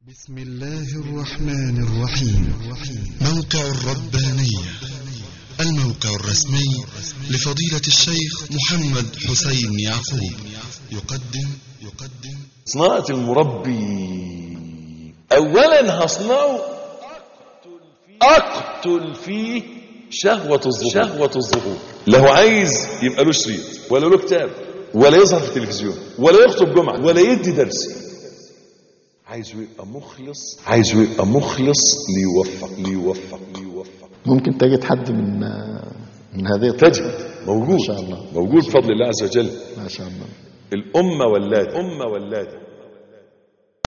بسم الله الرحمن الرحيم موقع الربانية الموقع الرسمي لفضيلة الشيخ محمد حسين يعقوب يقدم يقدم صناعة المربي أولا هصنعه أقتل فيه شهوة الظهور شهوة الظهور لو عايز يبقى له شريط ولا له كتاب ولا يظهر في التلفزيون ولا يخطب جمعة ولا يدي درس عايزه يبقى مخلص عايزه يبقى مخلص ليوفق ليوفق ليوفق ممكن تجد حد من من هذه الطريقة تجد موجود ما شاء الله. موجود بفضل الله عز وجل ما شاء الله الأمة ولاد أمة ولاد